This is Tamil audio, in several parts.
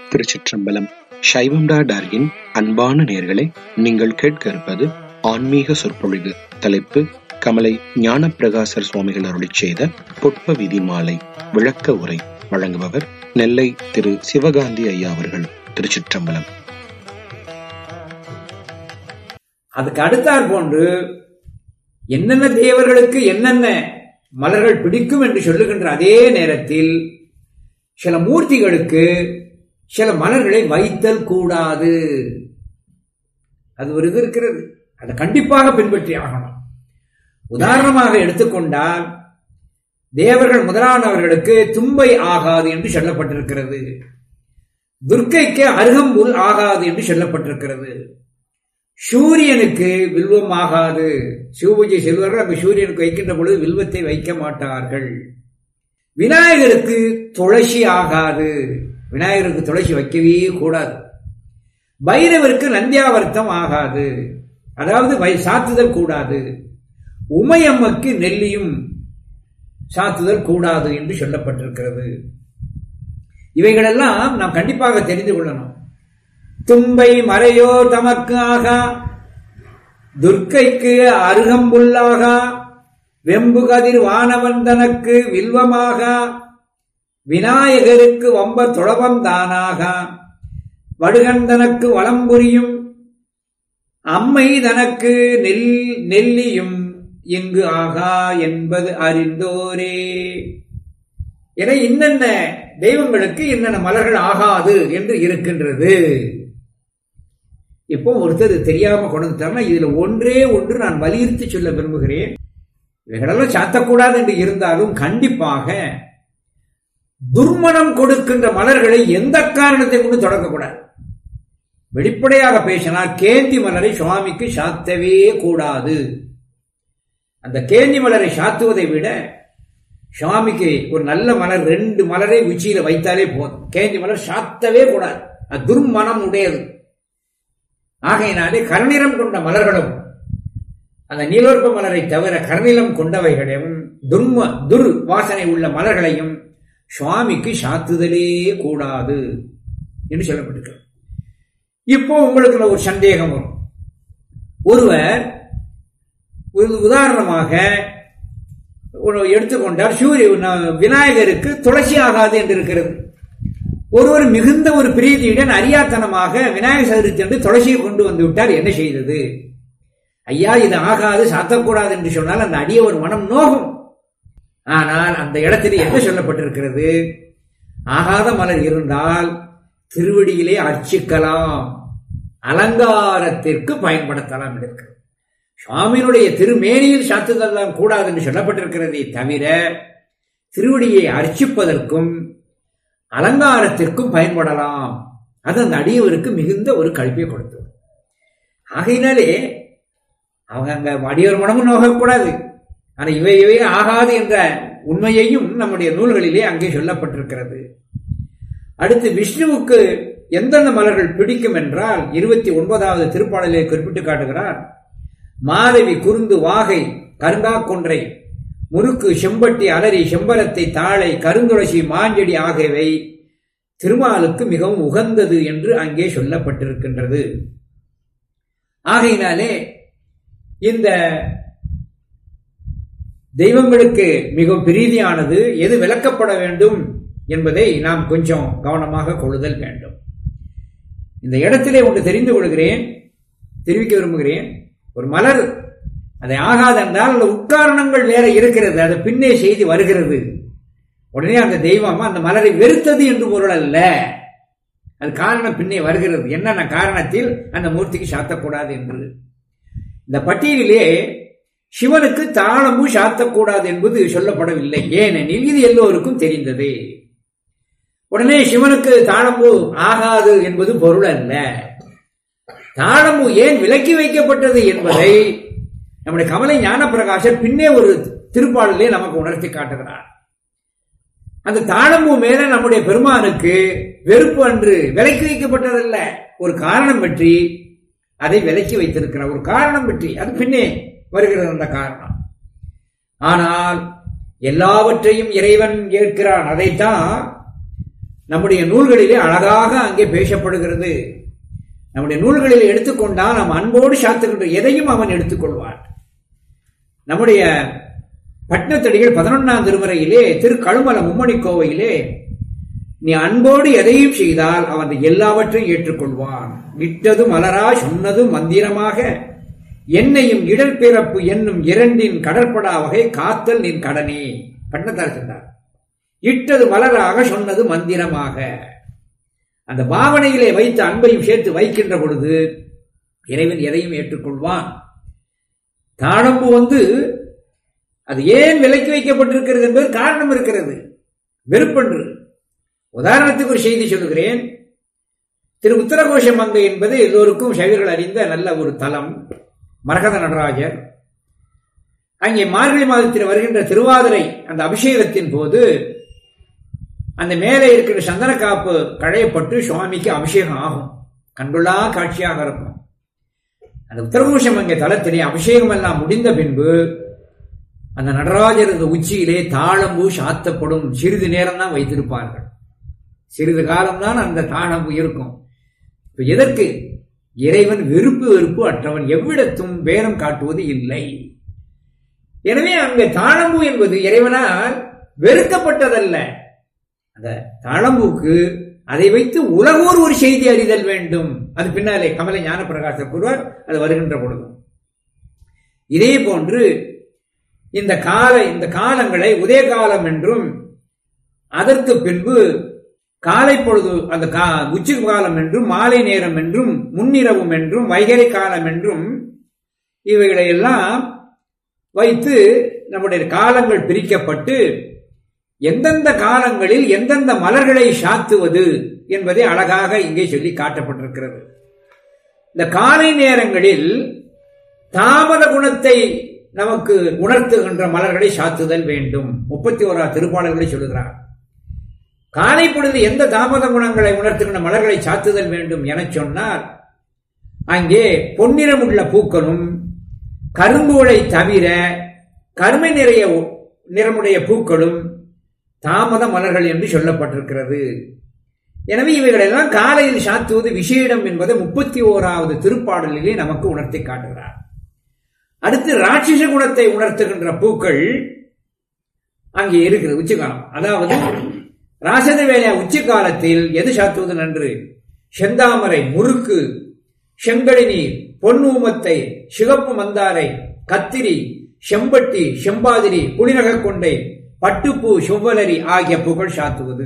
திருச்சிற்றம்பலம் சைவம் டா டார்கின் அன்பான நேர்களே நீங்கள் கேட்க இருப்பது ஆன்மீக சொற்பொழிவு தலைப்பு கமலை ஞானப்பிரகாசர் சுவாமிகள் அருளிச் செய்த புட்ப விதி மாலை விளக்க உரை வழங்குபவர் நெல்லை திரு சிவகாந்தி ஐயா அவர்கள் திருச்சிற்றம்பலம் அதுக்கு அடுத்தாற் போன்று என்னென்ன தேவர்களுக்கு என்னென்ன மலர்கள் பிடிக்கும் என்று சொல்லுகின்ற அதே நேரத்தில் சில மூர்த்திகளுக்கு சில மலர்களை வைத்தல் கூடாது அது ஒரு இது இருக்கிறது அதை கண்டிப்பாக பின்பற்றி ஆகணும் உதாரணமாக எடுத்துக்கொண்டால் தேவர்கள் முதலானவர்களுக்கு தும்பை ஆகாது என்று சொல்லப்பட்டிருக்கிறது துர்க்கைக்கு அருகம்புல் ஆகாது என்று சொல்லப்பட்டிருக்கிறது சூரியனுக்கு வில்வம் ஆகாது சிவபூஜை செல்வர்கள் அங்கு சூரியனுக்கு வைக்கின்ற பொழுது வில்வத்தை வைக்க மாட்டார்கள் விநாயகருக்கு துளசி ஆகாது விநாயகருக்கு துளசி வைக்கவே கூடாது பைரவருக்கு நந்தியாவர்த்தம் ஆகாது அதாவது வை சாத்துதல் கூடாது உமையம்மக்கு நெல்லியும் சாத்துதல் கூடாது என்று சொல்லப்பட்டிருக்கிறது இவைகளெல்லாம் நாம் கண்டிப்பாக தெரிந்து கொள்ளணும் தும்பை மறையோ தமக்கு ஆகா துர்க்கைக்கு அருகம்புல்லாகா வெம்பு கதிர் வானவந்தனக்கு வில்வமாக விநாயகருக்கு வம்ப துளவந்தானாக வடுகந்தனக்கு வளம்புரியும் அம்மை தனக்கு நெல் நெல்லியும் இங்கு ஆகா என்பது அறிந்தோரே என இன்னென்ன தெய்வங்களுக்கு என்னென்ன மலர்கள் ஆகாது என்று இருக்கின்றது இப்போ ஒருத்தர் தெரியாம கொண்டு வந்துட்டார்னா இதுல ஒன்றே ஒன்று நான் வலியுறுத்தி சொல்ல விரும்புகிறேன் இவைகளெல்லாம் சாத்தக்கூடாது என்று இருந்தாலும் கண்டிப்பாக துர்மணம் கொடுக்கின்ற மலர்களை எந்த காரணத்தை கொண்டு தொடங்கக்கூடாது வெளிப்படையாக பேசினால் கேந்தி மலரை சுவாமிக்கு சாத்தவே கூடாது அந்த கேந்தி மலரை சாத்துவதை விட சுவாமிக்கு ஒரு நல்ல மலர் ரெண்டு மலரை உச்சியில வைத்தாலே போதும் கேந்தி மலர் சாத்தவே கூடாது அது துர்மணம் உடையது ஆகையினாலே கருநிறம் கொண்ட மலர்களும் அந்த நீலோற்ப மலரை தவிர கருநிலம் கொண்டவைகளையும் துர்ம துர் வாசனை உள்ள மலர்களையும் சுவாமிக்கு சாத்துதலே கூடாது என்று சொல்லப்பட்டிருக்கிறது இப்போ உங்களுக்கு ஒரு சந்தேகம் வரும் ஒருவர் ஒரு உதாரணமாக எடுத்துக்கொண்டார் சூரிய விநாயகருக்கு துளசி ஆகாது என்று இருக்கிறது ஒருவர் மிகுந்த ஒரு பிரீதியுடன் அறியாத்தனமாக விநாயகர் சதுர்த்தி என்று துளசியை கொண்டு வந்து விட்டார் என்ன செய்தது ஐயா இது ஆகாது சாத்தக்கூடாது என்று சொன்னால் அந்த அடியவர் மனம் நோகும் ஆனால் அந்த இடத்தில் என்ன சொல்லப்பட்டிருக்கிறது ஆகாத மலர் இருந்தால் திருவடியிலே அர்ச்சிக்கலாம் அலங்காரத்திற்கு பயன்படுத்தலாம் இருக்கிறது சுவாமியினுடைய திருமேனியில் சாத்துதெல்லாம் கூடாது என்று சொல்லப்பட்டிருக்கிறதே தவிர திருவடியை அர்ச்சிப்பதற்கும் அலங்காரத்திற்கும் பயன்படலாம் அது அந்த அடியவருக்கு மிகுந்த ஒரு கழிப்பை கொடுத்தது ஆகையினாலே அவங்க அங்க அடியவர் மனமும் நோகக்கூடாது ஆனா இவை இவை ஆகாது என்ற உண்மையையும் நம்முடைய நூல்களிலே அங்கே சொல்லப்பட்டிருக்கிறது அடுத்து விஷ்ணுவுக்கு எந்தெந்த மலர்கள் பிடிக்கும் என்றால் இருபத்தி ஒன்பதாவது திருப்பாடலை குறிப்பிட்டு காட்டுகிறார் மாதவி குறுந்து வாகை கருங்கா கொன்றை முறுக்கு செம்பட்டி அலரி செம்பரத்தை தாழை கருந்துளசி மாஞ்செடி ஆகியவை திருமாலுக்கு மிகவும் உகந்தது என்று அங்கே சொல்லப்பட்டிருக்கின்றது ஆகையினாலே இந்த தெய்வங்களுக்கு மிகவும் பிரீதியானது எது விளக்கப்பட வேண்டும் என்பதை நாம் கொஞ்சம் கவனமாக கொள்ளுதல் வேண்டும் இந்த இடத்திலே ஒன்று தெரிந்து கொள்கிறேன் தெரிவிக்க விரும்புகிறேன் ஒரு மலர் அதை ஆகாதென்றால் அந்த உட்காரணங்கள் வேற இருக்கிறது அது பின்னே செய்தி வருகிறது உடனே அந்த தெய்வம் அந்த மலரை வெறுத்தது என்று பொருள் அல்ல அது காரணம் பின்னே வருகிறது என்னென்ன காரணத்தில் அந்த மூர்த்திக்கு சாத்தக்கூடாது என்று இந்த பட்டியலிலே சிவனுக்கு தாளம்பு சாத்தக்கூடாது என்பது சொல்லப்படவில்லை ஏனெனில் இது எல்லோருக்கும் தெரிந்தது உடனே சிவனுக்கு தாளம்பு ஆகாது என்பது பொருள் அல்ல தாளம்பு ஏன் விலக்கி வைக்கப்பட்டது என்பதை நம்முடைய கமலை ஞானப்பிரகாசர் பின்னே ஒரு திருப்பாடலே நமக்கு உணர்த்தி காட்டுகிறார் அந்த தாளம்பூ மேல நம்முடைய பெருமானுக்கு வெறுப்பு அன்று விலக்கி வைக்கப்பட்டதல்ல ஒரு காரணம் பற்றி அதை விலக்கி வைத்திருக்கிறார் ஒரு காரணம் பற்றி அது பின்னே வருகிறது அந்த காரணம் ஆனால் எல்லாவற்றையும் இறைவன் ஏற்கிறான் அதைத்தான் நம்முடைய நூல்களிலே அழகாக அங்கே பேசப்படுகிறது நம்முடைய நூல்களில் எடுத்துக்கொண்டால் நாம் அன்போடு சாத்துகின்ற எதையும் அவன் எடுத்துக்கொள்வான் நம்முடைய பட்னத்தடிகள் பதினொன்னாம் திருமுறையிலே திரு கழுமல மும்மணி கோவையிலே நீ அன்போடு எதையும் செய்தால் அவன் எல்லாவற்றையும் ஏற்றுக்கொள்வான் விட்டது மலரா சொன்னது மந்திரமாக என்னையும் இடர் பிறப்பு என்னும் இரண்டின் கடற்படா வகை காத்தல் நின் கடனே பட்னத்தார் சொன்னார் இட்டது மலராக சொன்னது மந்திரமாக அந்த பாவனையிலே வைத்து அன்பையும் சேர்த்து வைக்கின்ற பொழுது இறைவன் எதையும் ஏற்றுக்கொள்வான் தாழம்பு வந்து அது ஏன் விலைக்கு வைக்கப்பட்டிருக்கிறது என்பது காரணம் இருக்கிறது வெறுப்பன்று உதாரணத்துக்கு ஒரு செய்தி சொல்லுகிறேன் திரு உத்தரகோஷ மங்கை என்பது எல்லோருக்கும் சைவர்கள் அறிந்த நல்ல ஒரு தலம் மரகத நடராஜர் அங்கே மார்கழி மாதத்தில் வருகின்ற திருவாதிரை அந்த அபிஷேகத்தின் போது அந்த மேலே இருக்கிற சந்தன காப்பு களையப்பட்டு சுவாமிக்கு அபிஷேகம் ஆகும் கண்கொள்ளா காட்சியாக இருக்கும் அந்த உத்தரகோஷம் அங்கே தலத்திலே அபிஷேகம் எல்லாம் முடிந்த பின்பு அந்த நடராஜர் இந்த உச்சியிலே தாளம்பூ சாத்தப்படும் சிறிது நேரம் தான் வைத்திருப்பார்கள் சிறிது காலம்தான் அந்த தாளம்பு இருக்கும் இப்ப எதற்கு இறைவன் வெறுப்பு வெறுப்பு அற்றவன் எவ்விடத்தும் பேரம் காட்டுவது இல்லை எனவே அங்கே தாளம்பு என்பது இறைவனால் வெறுக்கப்பட்டதல்ல அந்த தாளம்புக்கு அதை வைத்து உலகோர் ஒரு செய்தி அறிதல் வேண்டும் அது பின்னாலே கமலை ஞான பிரகாசர் கூறுவார் அது வருகின்ற பொழுதும் இதே போன்று இந்த கால இந்த காலங்களை உதய காலம் என்றும் அதற்கு பின்பு காலை பொழுது அந்த உச்சி காலம் என்றும் மாலை நேரம் என்றும் முன்னிரவும் என்றும் வைகரை காலம் என்றும் இவைகளை எல்லாம் வைத்து நம்முடைய காலங்கள் பிரிக்கப்பட்டு எந்தெந்த காலங்களில் எந்தெந்த மலர்களை சாத்துவது என்பதை அழகாக இங்கே சொல்லி காட்டப்பட்டிருக்கிறது இந்த காலை நேரங்களில் தாமத குணத்தை நமக்கு உணர்த்துகின்ற மலர்களை சாத்துதல் வேண்டும் முப்பத்தி ஓரா திருப்பாளர்களை சொல்லுகிறார் காலை பொழுது எந்த தாமத குணங்களை உணர்த்துகின்ற மலர்களை சாத்துதல் வேண்டும் என சொன்னால் அங்கே பொன்னிறம் உள்ள பூக்களும் கரும்புகளை தவிர கருமை நிறைய நிறமுடைய பூக்களும் தாமத மலர்கள் என்று சொல்லப்பட்டிருக்கிறது எனவே இவைகளெல்லாம் காலையில் சாத்துவது விஷயிடம் என்பதை முப்பத்தி ஓராவது திருப்பாடலிலே நமக்கு உணர்த்தி காட்டுகிறார் அடுத்து ராட்சச குணத்தை உணர்த்துகின்ற பூக்கள் அங்கே இருக்கிறது உச்சிகாலம் அதாவது ராசத வேலையா உச்சி காலத்தில் எது சாத்துவது நன்று செந்தாமரை முறுக்கு செங்கடி நீர் பொன்னூமத்தை சிகப்பு மந்தாரை கத்திரி செம்பட்டி செம்பாதிரி புலிநக கொண்டை பட்டுப்பூ செவ்வலரி ஆகிய பூக்கள் சாத்துவது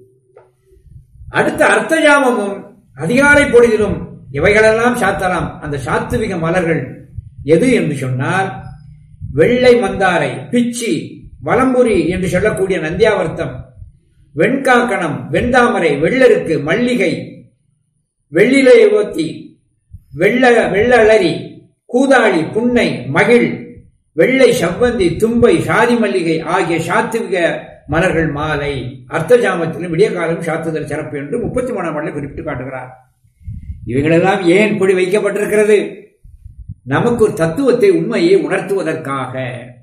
அடுத்த அர்த்தஜாமமும் அதிகாலை பொழுதிலும் இவைகளெல்லாம் சாத்தலாம் அந்த சாத்துவிக மலர்கள் எது என்று சொன்னால் வெள்ளை மந்தாரை பிச்சி வலம்புரி என்று சொல்லக்கூடிய நந்தியாவர்த்தம் வெண்காக்கணம் வெண்தாமரை வெள்ளருக்கு மல்லிகை வெள்ளிலையொத்தி வெள்ள வெள்ளலரி கூதாளி புன்னை மகிழ் வெள்ளை செவ்வந்தி தும்பை சாதி மல்லிகை ஆகிய சாத்துவிக மலர்கள் மாலை அர்த்தஜாமத்திலும் விடிய காலம் சாத்துதல் சிறப்பு என்று முப்பத்தி மூணாம் பாடலை குறிப்பிட்டு காட்டுகிறார் இவைகளெல்லாம் ஏன் இப்படி வைக்கப்பட்டிருக்கிறது நமக்கு ஒரு தத்துவத்தை உண்மையை உணர்த்துவதற்காக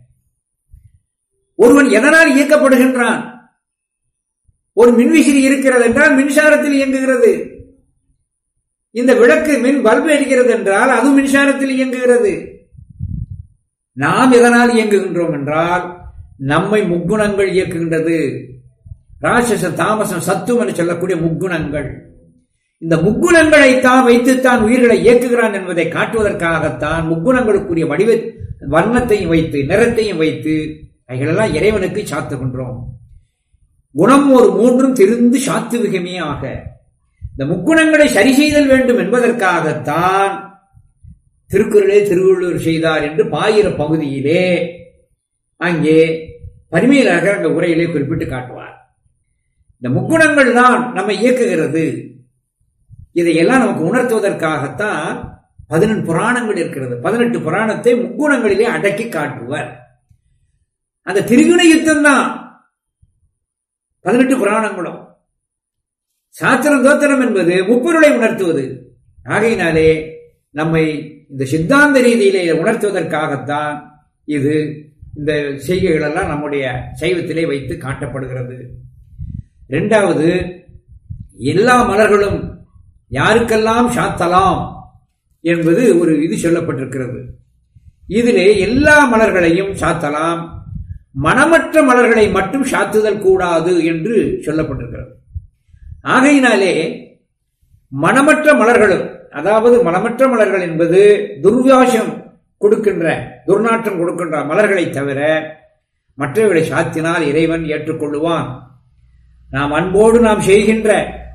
ஒருவன் எதனால் இயக்கப்படுகின்றான் ஒரு மின்விசிறி இருக்கிறது என்றால் மின்சாரத்தில் இயங்குகிறது இந்த விளக்கு மின் பல்பு எரிகிறது என்றால் அது மின்சாரத்தில் இயங்குகிறது நாம் எதனால் இயங்குகின்றோம் என்றால் நம்மை முக்குணங்கள் இயக்குகின்றது ராட்சச தாமசம் சத்துவம் என்று சொல்லக்கூடிய முக்குணங்கள் இந்த முக்குணங்களைத்தான் வைத்துத்தான் உயிர்களை இயக்குகிறான் என்பதை காட்டுவதற்காகத்தான் முக்குணங்களுக்குரிய வடிவ வர்ணத்தையும் வைத்து நிறத்தையும் வைத்து அவைகளெல்லாம் இறைவனுக்கு சாத்துகின்றோம் குணம் ஒரு மூன்றும் திருந்து சாத்துவிகமே ஆக இந்த முக்குணங்களை சரி செய்தல் வேண்டும் என்பதற்காகத்தான் திருக்குறளே திருவள்ளுவர் செய்தார் என்று பாயிர பகுதியிலே அங்கே பரிமையிலாக அந்த உரையிலே குறிப்பிட்டு காட்டுவார் இந்த முக்குணங்கள் தான் நம்மை இயக்குகிறது இதையெல்லாம் நமக்கு உணர்த்துவதற்காகத்தான் பதினெண்டு புராணங்கள் இருக்கிறது பதினெட்டு புராணத்தை முக்குணங்களிலே அடக்கி காட்டுவர் அந்த திரிகுண யுத்தம் தான் பதினெட்டு புராணங்களும் சாத்திரம் தோத்திரம் என்பது முப்பொருளை உணர்த்துவது ஆகையினாலே நம்மை இந்த சித்தாந்த ரீதியிலே உணர்த்துவதற்காகத்தான் இது இந்த செய்கைகள் எல்லாம் நம்முடைய சைவத்திலே வைத்து காட்டப்படுகிறது இரண்டாவது எல்லா மலர்களும் யாருக்கெல்லாம் சாத்தலாம் என்பது ஒரு இது சொல்லப்பட்டிருக்கிறது இதிலே எல்லா மலர்களையும் சாத்தலாம் மனமற்ற மலர்களை மட்டும் சாத்துதல் கூடாது என்று சொல்லப்பட்டிருக்கிறது ஆகையினாலே மனமற்ற மலர்களும் அதாவது மனமற்ற மலர்கள் என்பது துர்வாசம் கொடுக்கின்ற துர்நாற்றம் கொடுக்கின்ற மலர்களை தவிர மற்றவர்களை சாத்தினால் இறைவன் ஏற்றுக்கொள்ளுவான் நாம் அன்போடு நாம் செய்கின்ற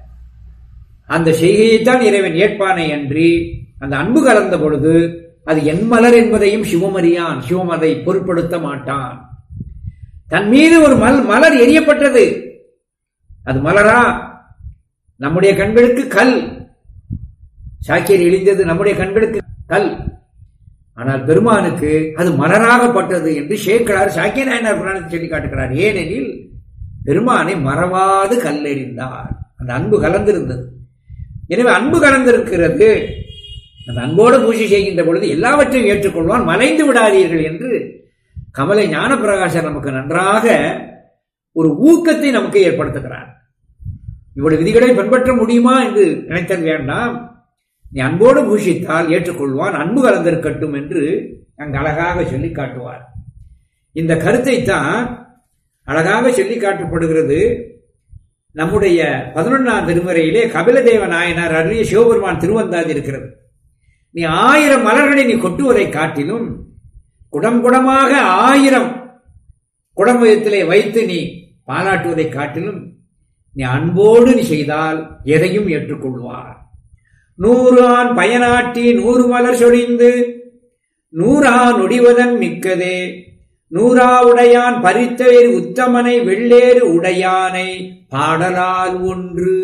அந்த செய்கையைத்தான் இறைவன் ஏற்பானை அன்றி அந்த அன்பு கலந்த பொழுது அது என் மலர் என்பதையும் சிவமறியான் சிவம் அதை பொருட்படுத்த மாட்டான் தன் மீது ஒரு மல் மலர் எரியப்பட்டது அது மலரா நம்முடைய கண்களுக்கு கல் சாக்கியர் எழிந்தது நம்முடைய கண்களுக்கு கல் ஆனால் பெருமானுக்கு அது மலராகப்பட்டது என்று சேக்கலார் சாக்கிய நாயனார் புராணத்தை சொல்லி காட்டுகிறார் ஏனெனில் பெருமானை மறவாது கல்லெறிந்தார் அந்த அன்பு கலந்திருந்தது எனவே அன்பு கலந்திருக்கிறது அந்த அன்போடு பூஜை செய்கின்ற பொழுது எல்லாவற்றையும் ஏற்றுக்கொள்வான் மலைந்து விடாதீர்கள் என்று கமலை ஞானப்பிரகாசர் நமக்கு நன்றாக ஒரு ஊக்கத்தை நமக்கு ஏற்படுத்துகிறார் இவ்வளவு விதிகளை பின்பற்ற முடியுமா என்று நினைத்தல் வேண்டாம் நீ அன்போடு பூஷித்தால் ஏற்றுக்கொள்வான் அன்பு கலந்திருக்கட்டும் என்று அங்கு அழகாக சொல்லி காட்டுவார் இந்த கருத்தை தான் அழகாக சொல்லி காட்டப்படுகிறது நம்முடைய பதினொன்றாம் திருமுறையிலே கபிலதேவ நாயனார் அருளிய சிவபெருமான் திருவந்தாதி இருக்கிறது நீ ஆயிரம் மலர்களை நீ கொட்டுவதை காட்டிலும் குடம் குடமாக ஆயிரம் குடம்பயத்திலே வைத்து நீ பாராட்டுவதை காட்டிலும் நீ அன்போடு நீ செய்தால் எதையும் ஏற்றுக்கொள்வார் நூறு ஆண் பயனாட்டி நூறு மலர் சொரிந்து நூறா நொடிவதன் மிக்கதே நூறா உடையான் பறித்தவேறு உத்தமனை வெள்ளேறு உடையானை பாடலால் ஒன்று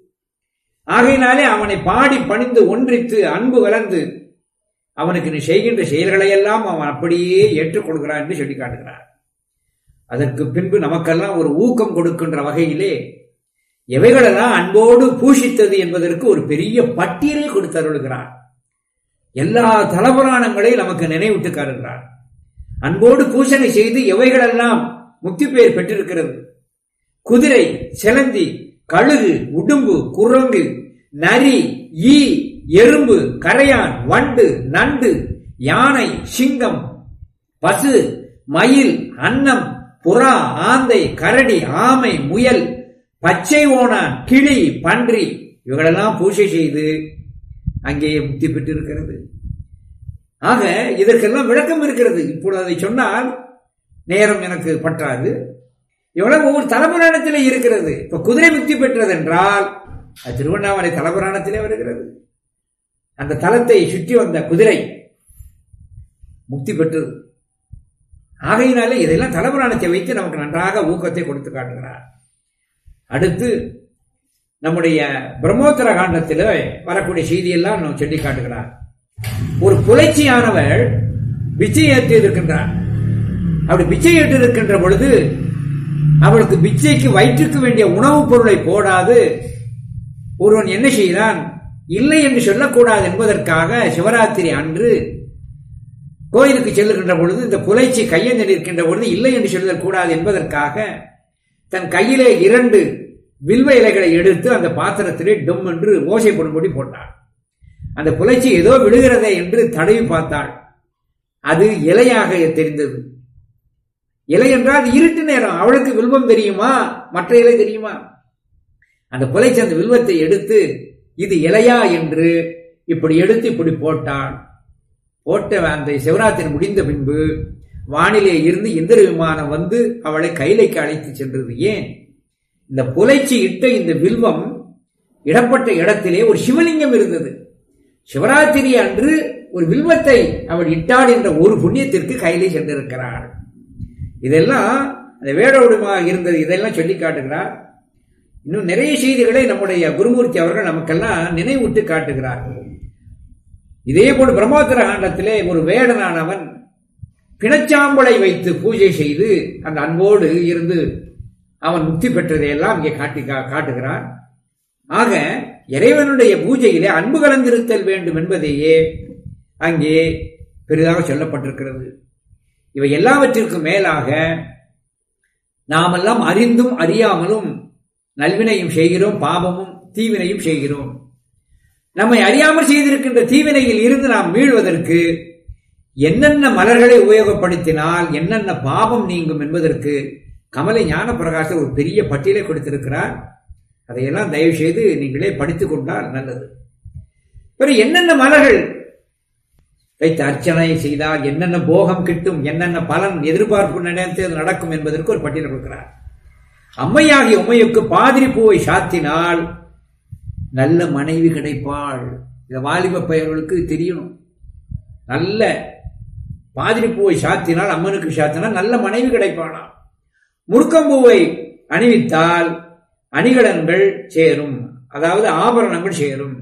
ஆகையினாலே அவனை பாடி பணிந்து ஒன்றித்து அன்பு கலந்து அவனுக்கு நீ செய்கின்ற செயல்களை எல்லாம் அவன் அப்படியே ஏற்றுக்கொள்கிறான் என்று சொல்லி காட்டுகிறார் அதற்கு பின்பு நமக்கெல்லாம் ஒரு ஊக்கம் கொடுக்கின்ற வகையிலே எவைகளெல்லாம் அன்போடு பூஷித்தது என்பதற்கு ஒரு பெரிய பட்டியலை கொடுத்தருள்கிறார் எல்லா தலபுராணங்களையும் நமக்கு நினைவிட்டு காருகிறார் அன்போடு பூசணை செய்து எவைகளெல்லாம் முக்தி பெயர் பெற்றிருக்கிறது குதிரை செலந்தி கழுகு உடும்பு குரங்கு நரி ஈ எறும்பு கரையான் வண்டு நண்டு யானை சிங்கம் பசு மயில் அன்னம் புறா ஆந்தை கரடி ஆமை முயல் பச்சை ஓனான் கிளி பன்றி இவங்களெல்லாம் பூஜை செய்து அங்கே முக்தி பெற்றிருக்கிறது ஆக இதற்கெல்லாம் விளக்கம் இருக்கிறது இப்பொழுது அதை சொன்னால் நேரம் எனக்கு பற்றாது இவ்வளவு ஒவ்வொரு தலபுராணத்திலே இருக்கிறது இப்ப குதிரை முக்தி பெற்றது என்றால் அது திருவண்ணாமலை தலபுராணத்திலே வருகிறது அந்த தலத்தை சுற்றி வந்த குதிரை முக்தி பெற்றது ஆகையினாலே இதெல்லாம் தலபுராணத்தை வைத்து நமக்கு நன்றாக ஊக்கத்தை கொடுத்து காட்டுகிறார் அடுத்து நம்முடைய பிரம்மோத்தர காண்டத்தில் வரக்கூடிய செய்தியெல்லாம் நம்ம சொல்லி காட்டுகிறார் ஒரு புலைச்சியானவள் பிச்சை ஏற்றி இருக்கின்றார் அப்படி பிச்சை ஏற்று இருக்கின்ற பொழுது அவளுக்கு பிச்சைக்கு வயிற்றுக்கு வேண்டிய உணவுப் பொருளை போடாது ஒருவன் என்ன செய்தான் இல்லை என்று சொல்லக்கூடாது என்பதற்காக சிவராத்திரி அன்று கோயிலுக்கு செல்லுகின்ற பொழுது இந்த புலைச்சி கையெழுந்து நிற்கின்ற பொழுது இல்லை என்று சொல்லுதல் கூடாது என்பதற்காக தன் கையிலே இரண்டு வில்வ இலைகளை எடுத்து அந்த பாத்திரத்திலே டும் என்று ஓசைப்படும்படி போட்டாள் அந்த புலைச்சி ஏதோ விழுகிறதே என்று தடவி பார்த்தாள் அது இலையாக தெரிந்தது இலை என்றால் இருட்டு நேரம் அவளுக்கு வில்வம் தெரியுமா மற்ற இலை தெரியுமா அந்த புலைச்சி அந்த வில்வத்தை எடுத்து இது இலையா என்று இப்படி எடுத்து இப்படி போட்டாள் போட்ட அந்த சிவராத்திரி முடிந்த பின்பு வானிலே இருந்து இந்திர விமானம் வந்து அவளை கைலைக்கு அழைத்து சென்றது ஏன் இந்த புலைச்சி இட்ட இந்த வில்வம் இடப்பட்ட இடத்திலே ஒரு சிவலிங்கம் இருந்தது சிவராத்திரி அன்று ஒரு வில்வத்தை அவள் இட்டாள் என்ற ஒரு புண்ணியத்திற்கு கையிலே சென்றிருக்கிறாள் இதெல்லாம் அந்த வேடோடுமாக இருந்தது இதெல்லாம் சொல்லி காட்டுகிறார் இன்னும் நிறைய செய்திகளை நம்முடைய குருமூர்த்தி அவர்கள் நமக்கெல்லாம் நினைவூட்டு காட்டுகிறார் இதே போல் பிரம்மோத்தர காண்டத்திலே ஒரு வேடனானவன் பிணச்சாம்பலை வைத்து பூஜை செய்து அந்த அன்போடு இருந்து அவன் முக்தி பெற்றதையெல்லாம் இங்கே காட்டி காட்டுகிறான் ஆக இறைவனுடைய பூஜையிலே அன்பு கலந்திருத்தல் வேண்டும் என்பதையே அங்கே பெரிதாக சொல்லப்பட்டிருக்கிறது இவை எல்லாவற்றிற்கும் மேலாக நாமெல்லாம் அறிந்தும் அறியாமலும் நல்வினையும் செய்கிறோம் பாவமும் தீவினையும் செய்கிறோம் நம்மை அறியாமல் செய்திருக்கின்ற தீவினையில் இருந்து நாம் மீள்வதற்கு என்னென்ன மலர்களை உபயோகப்படுத்தினால் என்னென்ன பாவம் நீங்கும் என்பதற்கு கமலை ஞான பிரகாசர் ஒரு பெரிய பட்டியலை கொடுத்திருக்கிறார் அதையெல்லாம் தயவு செய்து நீங்களே படித்துக் கொண்டால் நல்லது பிறகு என்னென்ன மலர்கள் வைத்து அர்ச்சனை செய்தால் என்னென்ன போகம் கிட்டும் என்னென்ன பலன் எதிர்பார்ப்பு நினைத்து நடக்கும் என்பதற்கு ஒரு பட்டியல் கொடுக்கிறார் அம்மையாகிய உமையுக்கு பாதிரி பூவை சாத்தினால் நல்ல மனைவி கிடைப்பாள் இந்த வாலிப பெயர்களுக்கு தெரியணும் நல்ல பாதிரி பூவை சாத்தினால் அம்மனுக்கு சாத்தினால் நல்ல மனைவி கிடைப்பாளாம் முருக்கம்பூவை அணிவித்தால் அணிகலன்கள் சேரும் அதாவது ஆபரணங்கள் சேரும்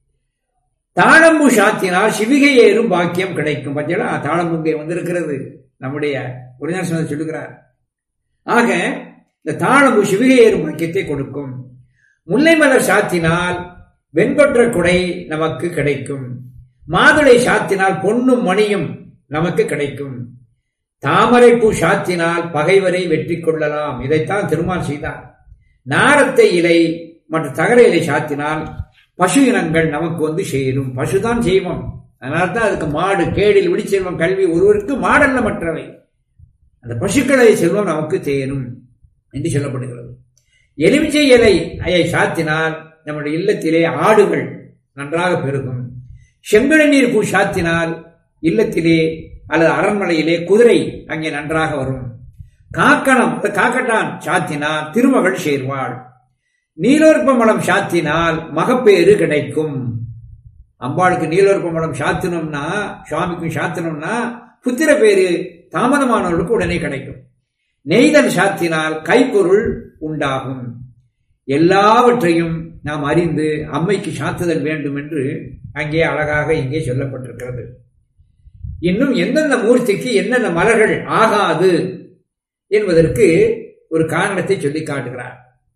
தாளம்பூ சாத்தினால் சிவிகை ஏறும் பாக்கியம் கிடைக்கும் பார்த்தீங்களா தாளம்பூ இங்கே வந்திருக்கிறது நம்முடைய ஒரிஜினல் சொல்லுகிறார் ஆக இந்த தாளம்பூ சிவிகை ஏறும் பாக்கியத்தை கொடுக்கும் முல்லை மலர் சாத்தினால் வெண்பற்ற குடை நமக்கு கிடைக்கும் மாதுளை சாத்தினால் பொன்னும் மணியும் நமக்கு கிடைக்கும் தாமரை பூ சாத்தினால் பகைவரை வெற்றி கொள்ளலாம் இதைத்தான் திருமால் செய்தார் நாரத்தை இலை மற்றும் தகர இலை சாத்தினால் பசு இனங்கள் நமக்கு வந்து சேரும் பசுதான் செய்வோம் அதனால தான் அதுக்கு மாடு கேடில் விடிச்செல்வம் கல்வி ஒருவருக்கு மாடல்ல மற்றவை அந்த பசுக்களை செல்வம் நமக்கு சேரும் என்று சொல்லப்படுகிறது எலுமிச்சை இலை ஐயை சாத்தினால் நம்முடைய இல்லத்திலே ஆடுகள் நன்றாக பெருகும் செம்பிழநீர் பூ சாத்தினால் இல்லத்திலே அல்லது அரண்மனையிலே குதிரை அங்கே நன்றாக வரும் காக்கணம் காக்கட்டான் சாத்தினால் திருமகள் சேர்வாள் நீலோற்ப மலம் சாத்தினால் மகப்பேறு கிடைக்கும் அம்பாளுக்கு நீலோற்ப மலம் சாத்தினோம்னா சுவாமிக்கும் சாத்தினோம்னா புத்திர பேரு தாமதமானவர்களுக்கு உடனே கிடைக்கும் நெய்தல் சாத்தினால் கைப்பொருள் உண்டாகும் எல்லாவற்றையும் நாம் அறிந்து அம்மைக்கு சாத்துதல் வேண்டும் என்று அங்கே அழகாக இங்கே சொல்லப்பட்டிருக்கிறது இன்னும் எந்தெந்த மூர்த்திக்கு என்னென்ன மலர்கள் ஆகாது என்பதற்கு ஒரு காரணத்தை சொல்லி காட்டுகிறார்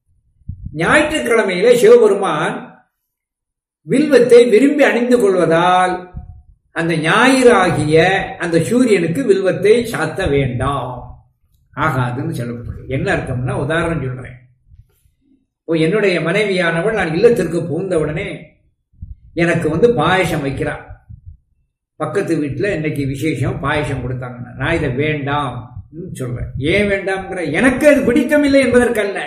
ஞாயிற்றுக்கிழமையிலே சிவபெருமான் வில்வத்தை விரும்பி அணிந்து கொள்வதால் அந்த ஞாயிறு ஆகிய அந்த சூரியனுக்கு வில்வத்தை சாத்த வேண்டாம் ஆகாதுன்னு சொல்லப்பட்டிருக்கு என்ன அர்த்தம்னா உதாரணம் சொல்றேன் இப்போ என்னுடைய மனைவியானவள் நான் இல்லத்திற்கு புகுந்தவுடனே எனக்கு வந்து பாயசம் வைக்கிறான் பக்கத்து வீட்டில் இன்னைக்கு விசேஷம் பாயசம் கொடுத்தாங்கன்னா நான் இதை வேண்டாம் சொல்றேன் ஏன் வேண்டாம்ங்கிற எனக்கு அது பிடித்தமில்லை என்பதற்கல்ல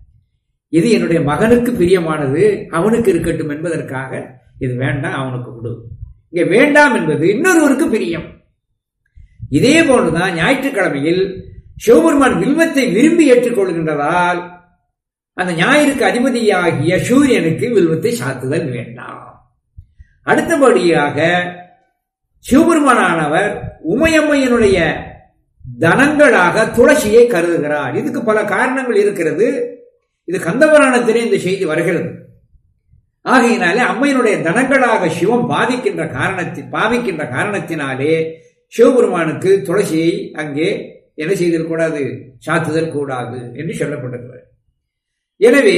இது என்னுடைய மகனுக்கு பிரியமானது அவனுக்கு இருக்கட்டும் என்பதற்காக இது வேண்டாம் அவனுக்கு கொடு இங்க வேண்டாம் என்பது இன்னொருவருக்கு பிரியம் இதே போன்றுதான் ஞாயிற்றுக்கிழமையில் சிவபெருமான் வில்வத்தை விரும்பி ஏற்றுக்கொள்கின்றதால் அந்த ஞாயிறுக்கு அதிபதியாகிய சூரியனுக்கு வில்வத்தை சாத்துதல் வேண்டாம் அடுத்தபடியாக சிவபெருமானானவர் உமையம்மையினுடைய தனங்களாக துளசியை கருதுகிறார் இதுக்கு பல காரணங்கள் இருக்கிறது இது கந்தபுராணத்திலே இந்த செய்தி வருகிறது ஆகையினாலே அம்மையினுடைய தனங்களாக சிவம் பாதிக்கின்ற காரணத்தை பாவிக்கின்ற காரணத்தினாலே சிவபெருமானுக்கு துளசியை அங்கே என்ன செய்தல் கூடாது சாத்துதல் கூடாது என்று சொல்லப்பட்டிருக்கிறது எனவே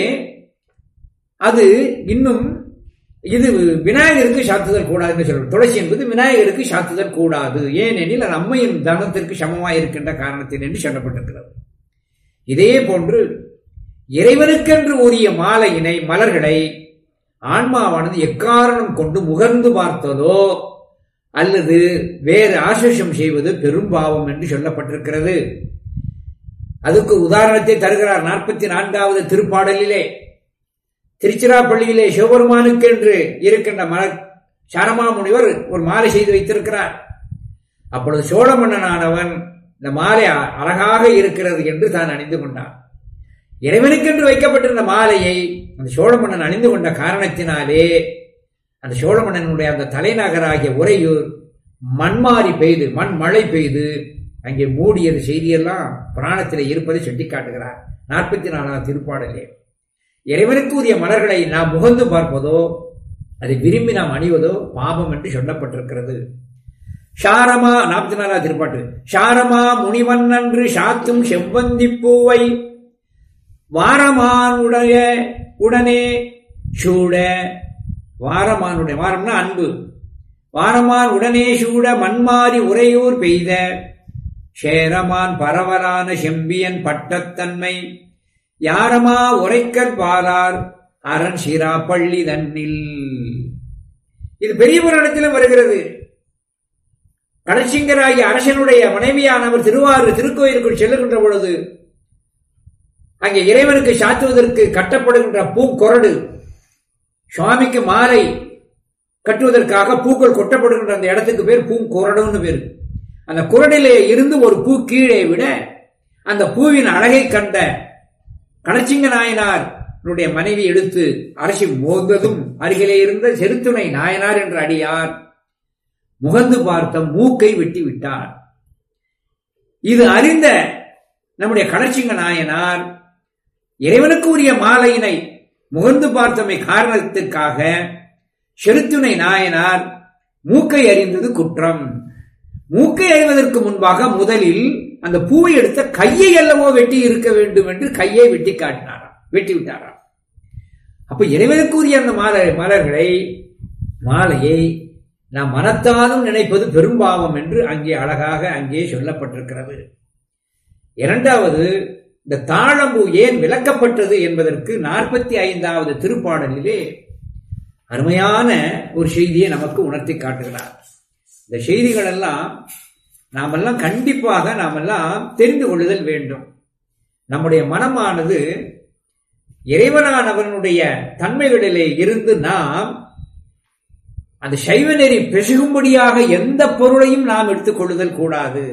அது இன்னும் இது விநாயகருக்கு சாத்துதல் கூடாது என்று சொல்றோம் துளசி என்பது விநாயகருக்கு சாத்துதல் கூடாது ஏனெனில் அது அம்மையின் தனத்திற்கு சமமாய் இருக்கின்ற காரணத்தில் என்று சொல்லப்பட்டிருக்கிறது இதே போன்று இறைவனுக்கென்று உரிய மாலையினை மலர்களை ஆன்மாவானது எக்காரணம் கொண்டு முகர்ந்து பார்த்ததோ அல்லது வேறு ஆசேஷம் செய்வது பெரும்பாவம் என்று சொல்லப்பட்டிருக்கிறது அதுக்கு உதாரணத்தை தருகிறார் நாற்பத்தி நான்காவது திருப்பாடலிலே திருச்சிராப்பள்ளியிலே சிவபெருமானுக்கு என்று இருக்கின்ற மலர் சாரமா முனிவர் ஒரு மாலை செய்து வைத்திருக்கிறார் அப்பொழுது சோழ மன்னனானவன் இந்த மாலை அழகாக இருக்கிறது என்று தான் அணிந்து கொண்டான் இறைவனுக்கென்று வைக்கப்பட்டிருந்த மாலையை அந்த சோழ மன்னன் அணிந்து கொண்ட காரணத்தினாலே அந்த சோழ மன்னனுடைய அந்த தலைநகராகிய உறையூர் மண்மாறி பெய்து மண் மழை பெய்து அங்கே மூடியது செய்தியெல்லாம் புராணத்தில் இருப்பதை சுட்டி காட்டுகிறார் நாற்பத்தி நாலாவது திருப்பாடலே இறைவனுக்கு உரிய மலர்களை நாம் முகந்து பார்ப்பதோ அதை விரும்பி நாம் அணிவதோ பாபம் என்று சொல்லப்பட்டிருக்கிறது ஷாரமா நாற்பத்தி நாலாவது திருப்பாட்டு ஷாரமா முனிவன் அன்று சாத்தும் செவ்வந்தி பூவை வாரமானுடைய உடனே சூட வாரமானுடைய வாரம்னா அன்பு வாரமான் உடனே சூட மண்மாறி உறையூர் பெய்த சேரமான் பரவலான செம்பியன் பட்டத்தன்மை யாரமா உரைக்கற் பாலார் அரண் சீரா பள்ளி தன்னில் இது பெரிய புராணத்திலும் வருகிறது கணசிங்கராகிய அரசனுடைய மனைவியானவர் திருவாரூர் திருக்கோயிலுக்குள் செல்லுகின்ற பொழுது அங்கே இறைவனுக்கு சாத்துவதற்கு கட்டப்படுகின்ற பூக்கொரடு சுவாமிக்கு மாலை கட்டுவதற்காக பூக்கள் கொட்டப்படுகின்ற அந்த இடத்துக்கு பேர் பூங்கொரடுன்னு பேர் அந்த குரடிலே இருந்து ஒரு பூ கீழே விட அந்த பூவின் அழகை கண்ட கணச்சிங்க நாயனார் மனைவி எடுத்து அரசி மோந்ததும் அருகிலே இருந்த செருத்துணை நாயனார் என்ற அடியார் முகந்து பார்த்த மூக்கை வெட்டி விட்டார் இது அறிந்த நம்முடைய கணச்சிங்க நாயனார் இறைவனுக்கு உரிய மாலையினை முகந்து பார்த்தமை காரணத்திற்காக செருத்துணை நாயனார் மூக்கை அறிந்தது குற்றம் மூக்கை அறிவதற்கு முன்பாக முதலில் அந்த பூவை எடுத்த கையை அல்லவோ வெட்டி இருக்க வேண்டும் என்று கையை வெட்டி காட்டினாராம் வெட்டி விட்டாராம் அப்ப இறைவனுக்குரிய அந்த மாலை மலர்களை மாலையை நாம் மனத்தாலும் நினைப்பது பெரும்பாவம் என்று அங்கே அழகாக அங்கே சொல்லப்பட்டிருக்கிறது இரண்டாவது இந்த தாழம்பூ ஏன் விளக்கப்பட்டது என்பதற்கு நாற்பத்தி ஐந்தாவது திருப்பாடலிலே அருமையான ஒரு செய்தியை நமக்கு உணர்த்தி காட்டுகிறார் இந்த செய்திகள் எல்லாம் நாமெல்லாம் கண்டிப்பாக நாமெல்லாம் தெரிந்து கொள்ளுதல் வேண்டும் நம்முடைய மனமானது இறைவனானவனுடைய தன்மைகளிலே இருந்து நாம் அந்த சைவ நெறி பெசுகும்படியாக எந்த பொருளையும் நாம் எடுத்துக்கொள்ளுதல் கூடாது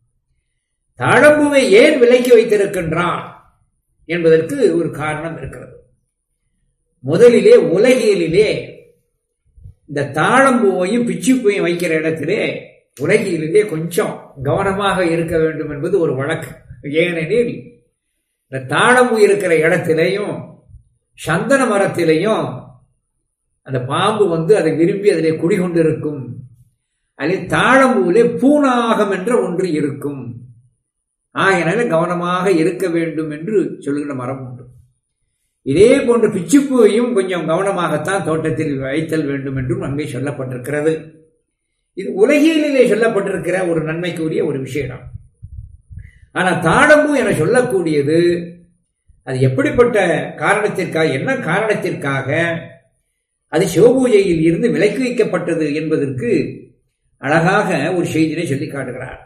தாழம்பூவை ஏன் விலக்கி வைத்திருக்கின்றான் என்பதற்கு ஒரு காரணம் இருக்கிறது முதலிலே உலகியலிலே இந்த தாழம்பூவையும் பிச்சுப்பூவையும் வைக்கிற இடத்திலே உலகியலிலே கொஞ்சம் கவனமாக இருக்க வேண்டும் என்பது ஒரு வழக்கு ஏனெனில் இந்த தாழம்பூ இருக்கிற இடத்திலேயும் சந்தன மரத்திலையும் அந்த பாம்பு வந்து அதை விரும்பி அதிலே குடிகொண்டிருக்கும் அதில் தாழம்பூவிலே பூனாகம் என்ற ஒன்று இருக்கும் ஆகையினால கவனமாக இருக்க வேண்டும் என்று சொல்லுகிற மரம் உண்டு இதே போன்ற பிச்சுப்பூவையும் கொஞ்சம் கவனமாகத்தான் தோட்டத்தில் வைத்தல் வேண்டும் என்றும் அங்கே சொல்லப்பட்டிருக்கிறது இது உலகியலிலே சொல்லப்பட்டிருக்கிற ஒரு நன்மைக்குரிய ஒரு விஷயம் ஆனா தாழம்பூ என சொல்லக்கூடியது அது எப்படிப்பட்ட காரணத்திற்காக என்ன காரணத்திற்காக அது சிவபூஜையில் இருந்து விலக்கி வைக்கப்பட்டது என்பதற்கு அழகாக ஒரு செய்தியை சொல்லி காட்டுகிறார்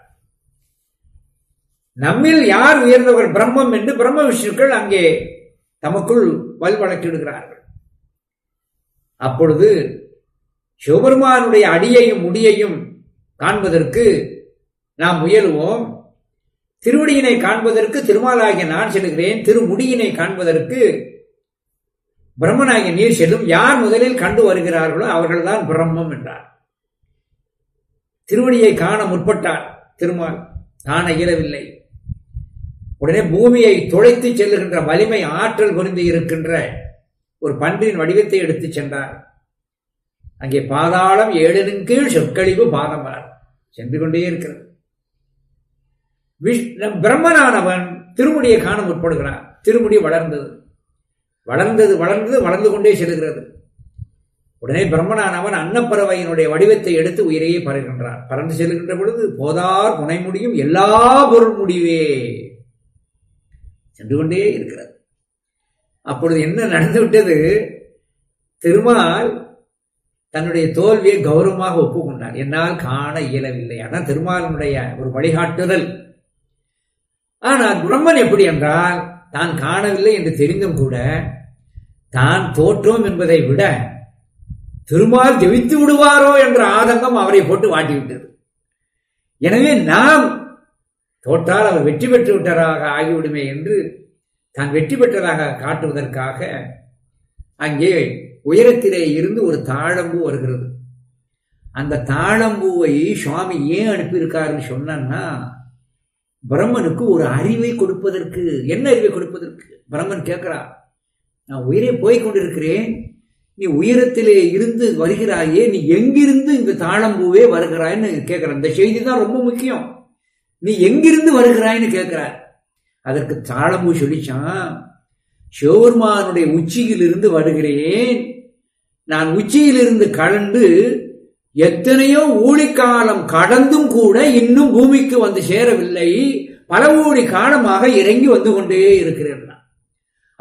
நம்மில் யார் உயர்ந்தவர் பிரம்மம் என்று பிரம்ம விஷ்ணுக்கள் அங்கே தமக்குள் வல்வழக்கிடுகிறார்கள் அப்பொழுது சிவபெருமானுடைய அடியையும் முடியையும் காண்பதற்கு நாம் முயலுவோம் திருவடியினை காண்பதற்கு திருமாலாகிய நான் செல்கிறேன் திருமுடியினை காண்பதற்கு பிரம்மனாகிய நீர் செல்லும் யார் முதலில் கண்டு வருகிறார்களோ அவர்கள்தான் பிரம்மம் என்றார் திருவடியை காண முற்பட்டார் திருமால் காண இயலவில்லை உடனே பூமியை துளைத்து செல்லுகின்ற வலிமை ஆற்றல் பொருந்தி இருக்கின்ற ஒரு பன்றின் வடிவத்தை எடுத்துச் சென்றார் அங்கே பாதாளம் ஏழின் கீழ் சொற்கழிவு பாதமலர் சென்று கொண்டே இருக்கிறது பிரம்மனானவன் திருமுடியை காண முற்படுகிறான் திருமுடி வளர்ந்தது வளர்ந்தது வளர்ந்தது வளர்ந்து கொண்டே செல்கிறது உடனே பிரம்மனானவன் அன்னப்பறவையினுடைய வடிவத்தை எடுத்து உயிரையே பறக்கின்றார் பறந்து செல்கின்ற பொழுது போதார் புனை முடியும் எல்லா பொருள் முடிவே சென்று கொண்டே இருக்கிறது அப்பொழுது என்ன நடந்து விட்டது திருமால் தன்னுடைய தோல்வியை கௌரவமாக ஒப்புக்கொண்டார் என்னால் காண இயலவில்லை ஆனால் திருமாலனுடைய ஒரு வழிகாட்டுதல் ஆனால் பிரம்மன் எப்படி என்றால் தான் காணவில்லை என்று தெரிந்தும் கூட தான் தோற்றோம் என்பதை விட திருமால் ஜெயித்து விடுவாரோ என்ற ஆதங்கம் அவரை போட்டு வாட்டிவிட்டது எனவே நாம் தோற்றால் அவர் வெற்றி பெற்று விட்டதாக ஆகிவிடுமே என்று தான் வெற்றி பெற்றதாக காட்டுவதற்காக அங்கே உயரத்திலே இருந்து ஒரு தாழம்பூ வருகிறது அந்த தாழம்பூவை சுவாமி ஏன் அனுப்பியிருக்காருன்னு சொன்னா பிரம்மனுக்கு ஒரு அறிவை கொடுப்பதற்கு என்ன அறிவை கொடுப்பதற்கு பிரம்மன் கேட்கிறார் நான் உயிரே போய் கொண்டிருக்கிறேன் நீ உயரத்திலே இருந்து வருகிறாயே நீ எங்கிருந்து இந்த தாழம்பூவே வருகிறாய்ன்னு கேட்கிற இந்த செய்தி தான் ரொம்ப முக்கியம் நீ எங்கிருந்து வருகிறாய்ன்னு கேட்கிறார் அதற்கு தாழம்பூ சொல்லிச்சான் சிவபெருமானுடைய உச்சியிலிருந்து வருகிறேன் நான் உச்சியிலிருந்து கலந்து எத்தனையோ ஊழிக்காலம் கடந்தும் கூட இன்னும் பூமிக்கு வந்து சேரவில்லை பல ஊழி காலமாக இறங்கி வந்து கொண்டே இருக்கிறேன்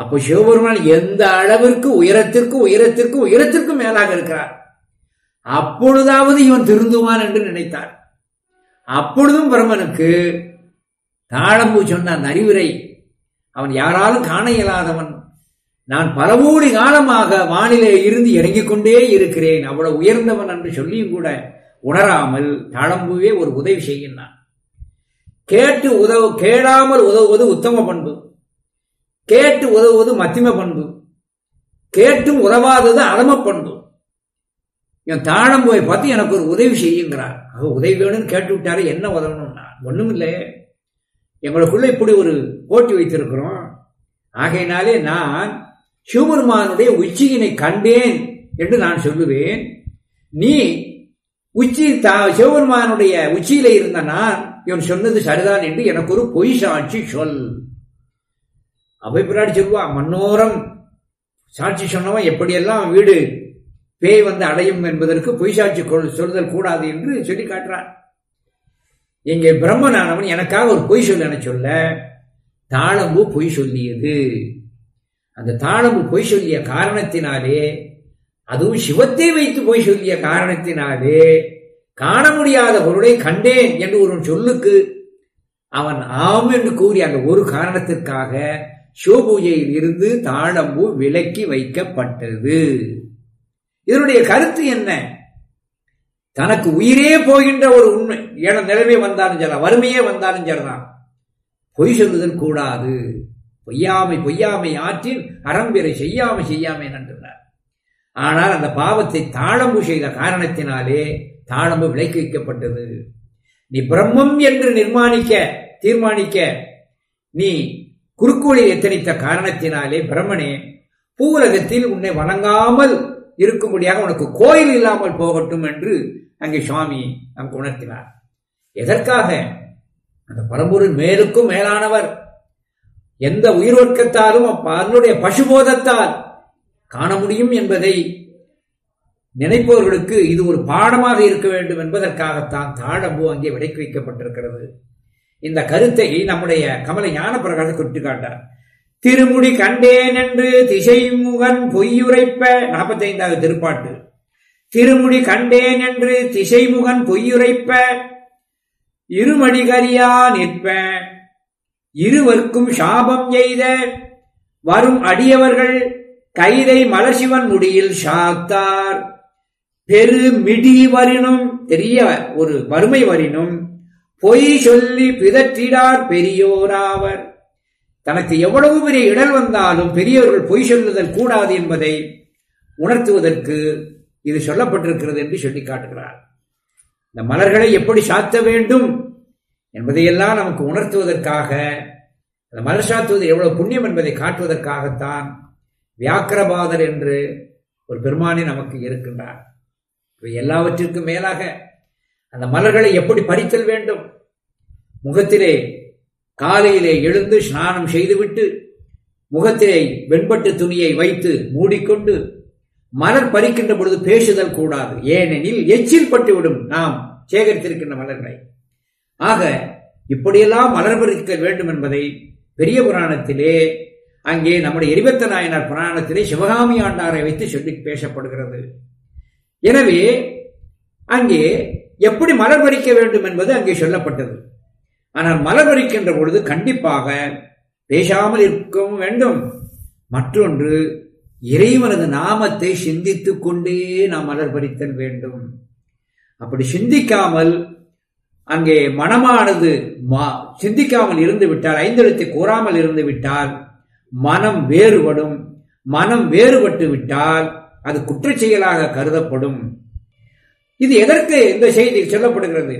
அப்போ சிவபெருமான் எந்த அளவிற்கு உயரத்திற்கு உயரத்திற்கு உயரத்திற்கு மேலாக இருக்கிறார் அப்பொழுதாவது இவன் திருந்துவான் என்று நினைத்தார் அப்பொழுதும் பிரம்மனுக்கு தாழம்பூ சொன்ன அந்த அறிவுரை அவன் யாராலும் காண இயலாதவன் நான் பல கோடி காலமாக வானிலே இருந்து இறங்கிக் கொண்டே இருக்கிறேன் அவ்வளவு உயர்ந்தவன் என்று சொல்லியும் கூட உணராமல் தாழம்பூவே ஒரு உதவி செய்கின்றான் கேட்டு உதவு கேளாமல் உதவுவது உத்தம பண்பு கேட்டு உதவுவது மத்திம பண்பு கேட்டும் உதவாதது அதம பண்பு என் தாழம்பூவை பார்த்து எனக்கு ஒரு உதவி செய்யுங்கிறார் அவ உதவி வேணும்னு கேட்டு விட்டாரு என்ன உதவணும்னா ஒண்ணும் இல்லை எங்களுக்குள்ள இப்படி ஒரு போட்டி வைத்திருக்கிறோம் ஆகையினாலே நான் சிவபெருமானுடைய உச்சியினை கண்டேன் என்று நான் சொல்லுவேன் நீ உச்சி சிவபெருமானுடைய உச்சியில இருந்த நான் இவன் சொன்னது சரிதான் என்று எனக்கு ஒரு பொய் சாட்சி சொல் அவை பிராடி சொல்லுவா மன்னோரம் சாட்சி சொன்னவன் எப்படியெல்லாம் வீடு பேய் வந்து அடையும் என்பதற்கு பொய் சாட்சி சொல்லுதல் கூடாது என்று சொல்லி காட்டுறான் இங்கே பிரம்மனானவன் எனக்காக ஒரு பொய் சொல்ல என சொல்ல தாளம்பு பொய் சொல்லியது அந்த தாளம்பு பொய் சொல்லிய காரணத்தினாலே அதுவும் சிவத்தை வைத்து பொய் சொல்லிய காரணத்தினாலே காண முடியாத பொருளை கண்டேன் என்று ஒரு சொல்லுக்கு அவன் ஆம் என்று கூறி அந்த ஒரு காரணத்திற்காக சிவபூஜையில் இருந்து தாளம்பு விலக்கி வைக்கப்பட்டது இதனுடைய கருத்து என்ன தனக்கு உயிரே போகின்ற ஒரு உண்மை ஏன நிலைமை வந்தாலும் சரி வறுமையே வந்தாலும் சரிதான் பொய் சொல்லுதல் கூடாது பொய்யாமை பொய்யாமை ஆற்றில் அறம்பிறை செய்யாமை செய்யாமை நன்றார் ஆனால் அந்த பாவத்தை தாளம்பு செய்த காரணத்தினாலே தாளம்பு விலக்கி வைக்கப்பட்டது நீ பிரம்மம் என்று நிர்மாணிக்க தீர்மானிக்க நீ குறுக்கோளில் எத்தனித்த காரணத்தினாலே பிரம்மனே பூவுலகத்தில் உன்னை வணங்காமல் இருக்கும்படியாக உனக்கு கோயில் இல்லாமல் போகட்டும் என்று அங்கே சுவாமி நமக்கு உணர்த்தினார் எதற்காக அந்த பரம்பொருள் மேலுக்கும் மேலானவர் எந்த உயிர்வர்க்கத்தாலும் அதனுடைய பசுபோதத்தால் காண முடியும் என்பதை நினைப்பவர்களுக்கு இது ஒரு பாடமாக இருக்க வேண்டும் என்பதற்காகத்தான் தாழம்பு அங்கே விடைக்கு வைக்கப்பட்டிருக்கிறது இந்த கருத்தை நம்முடைய கமல ஞான பிரகாசம் சுட்டிக்காட்டார் திருமுடி கண்டேன் என்று திசைமுகன் பொய்யுரைப்ப நாற்பத்தி ஐந்தாவது திருப்பாட்டு திருமுடி கண்டேன் என்று திசைமுகன் பொய்யுரைப்ப இருமடிகரியா நிற்ப இருவர்க்கும் சாபம் எய்த வரும் அடியவர்கள் கைதை மலசிவன் முடியில் சாத்தார் பெரு மிடி வரினும் தெரிய ஒரு வறுமை வரினும் பொய் சொல்லி பிதற்றிடார் பெரியோராவர் தனக்கு எவ்வளவு பெரிய இடல் வந்தாலும் பெரியவர்கள் பொய் சொல்லுதல் கூடாது என்பதை உணர்த்துவதற்கு இது சொல்லப்பட்டிருக்கிறது என்று சொல்லி காட்டுகிறார் இந்த மலர்களை எப்படி சாத்த வேண்டும் என்பதையெல்லாம் நமக்கு உணர்த்துவதற்காக அந்த மலர் சாத்துவது எவ்வளவு புண்ணியம் என்பதை காட்டுவதற்காகத்தான் வியாக்கிரபாதர் என்று ஒரு பெருமானே நமக்கு இருக்கின்றார் எல்லாவற்றிற்கும் மேலாக அந்த மலர்களை எப்படி பறித்தல் வேண்டும் முகத்திலே காலையிலே எழுந்து ஸ்நானம் செய்துவிட்டு முகத்திலே வெண்பட்டு துணியை வைத்து மூடிக்கொண்டு மலர் பறிக்கின்ற பொழுது பேசுதல் கூடாது ஏனெனில் எச்சில் பட்டுவிடும் நாம் சேகரித்திருக்கின்ற மலர்களை ஆக இப்படியெல்லாம் மலர் பறிக்க வேண்டும் என்பதை பெரிய புராணத்திலே அங்கே நம்முடைய எரிபத்த நாயனார் புராணத்திலே சிவகாமி ஆண்டாரை வைத்து சொல்லி பேசப்படுகிறது எனவே அங்கே எப்படி மலர் பறிக்க வேண்டும் என்பது அங்கே சொல்லப்பட்டது ஆனால் மலர் பறிக்கின்ற பொழுது கண்டிப்பாக பேசாமல் இருக்கவும் வேண்டும் மற்றொன்று இறைவனது நாமத்தை சிந்தித்துக் கொண்டே நாம் மலர் பறித்தல் வேண்டும் அப்படி சிந்திக்காமல் அங்கே மனமானது சிந்திக்காமல் இருந்து விட்டால் ஐந்தெழுத்தை கூறாமல் இருந்து விட்டால் மனம் வேறுபடும் மனம் வேறுபட்டு விட்டால் அது குற்றச் செயலாக கருதப்படும் இது எதற்கு இந்த செய்தி சொல்லப்படுகிறது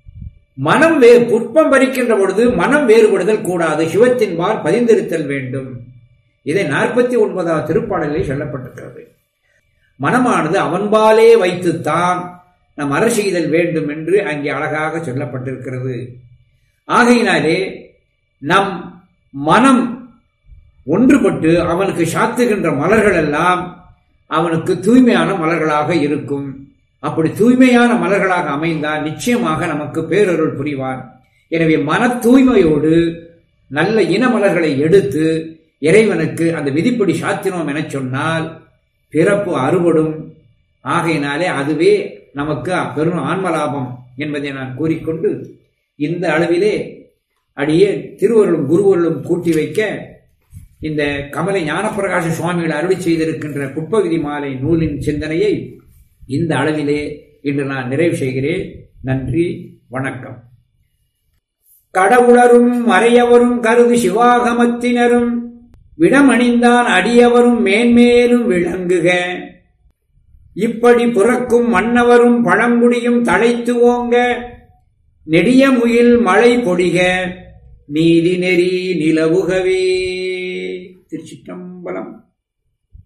மனம் வே புட்பம் பறிக்கின்ற பொழுது மனம் வேறுபடுதல் கூடாது சிவத்தின்பால் பதிந்திருத்தல் வேண்டும் இதை நாற்பத்தி ஒன்பதாவது திருப்பாடலில் சொல்லப்பட்டிருக்கிறது மனமானது அவன்பாலே வைத்துத்தான் நம் அற செய்தல் வேண்டும் என்று அங்கே அழகாக சொல்லப்பட்டிருக்கிறது ஆகையினாலே நம் மனம் ஒன்றுபட்டு அவனுக்கு சாத்துகின்ற மலர்கள் எல்லாம் அவனுக்கு தூய்மையான மலர்களாக இருக்கும் அப்படி தூய்மையான மலர்களாக அமைந்தால் நிச்சயமாக நமக்கு பேரருள் புரிவார் எனவே மன தூய்மையோடு நல்ல இன மலர்களை எடுத்து இறைவனுக்கு அந்த விதிப்படி சாத்தினோம் என சொன்னால் பிறப்பு அறுபடும் ஆகையினாலே அதுவே நமக்கு பெரும் ஆன்மலாபம் என்பதை நான் கூறிக்கொண்டு இந்த அளவிலே அடியே திருவருளும் குருவருளும் கூட்டி வைக்க இந்த கமலை ஞானப்பிரகாச சுவாமிகள் அருளி செய்திருக்கின்ற புட்பவிதி மாலை நூலின் சிந்தனையை இந்த அளவிலே இன்று நான் நிறைவு செய்கிறேன் நன்றி வணக்கம் கடவுளரும் மறையவரும் கருது சிவாகமத்தினரும் விடமணிந்தான் அடியவரும் மேன்மேலும் விளங்குக இப்படி புறக்கும் மன்னவரும் பழங்குடியும் தழைத்து ஓங்க நெடிய முயில் மழை பொடிக நீதி நெறி நிலவுகவே திருச்சிற்றம்பலம்